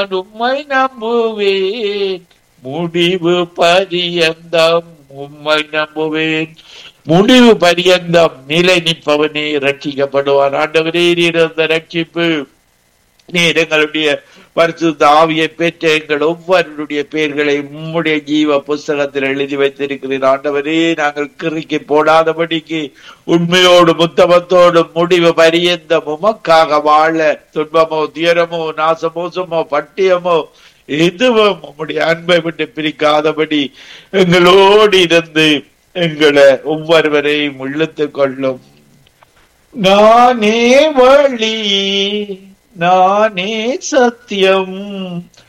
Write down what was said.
நான் உம்மை நம்புவேன் முடிவு பரியந்தம் உம்மை நம்புவேன் முடிவு பரியந்தம் நிலை நிற்பவனே ரட்சிக்கப்படுவான் ஆண்டவரே நீர் அந்த ரட்சிப்பு நீர் எங்களுடைய பரிசுத்த ஆவியை பெற்ற எங்கள் ஒவ்வொருடைய பெயர்களை உம்முடைய ஜீவ புஸ்தகத்தில் எழுதி வைத்திருக்கிறீர் ஆண்டவரே நாங்கள் கிறுக்கி போடாதபடிக்கு உண்மையோடு முத்தமத்தோடு முடிவு பரியந்த உமக்காக வாழ துன்பமோ துயரமோ நாசமோசமோ பட்டியமோ எதுவும் உம்முடைய அன்பை விட்டு பிரிக்காதபடி எங்களோடு இருந்து எங்களை ஒவ்வொருவரையும் இழுத்துக் கொள்ளும் நானே வழி நானே சத்தியம்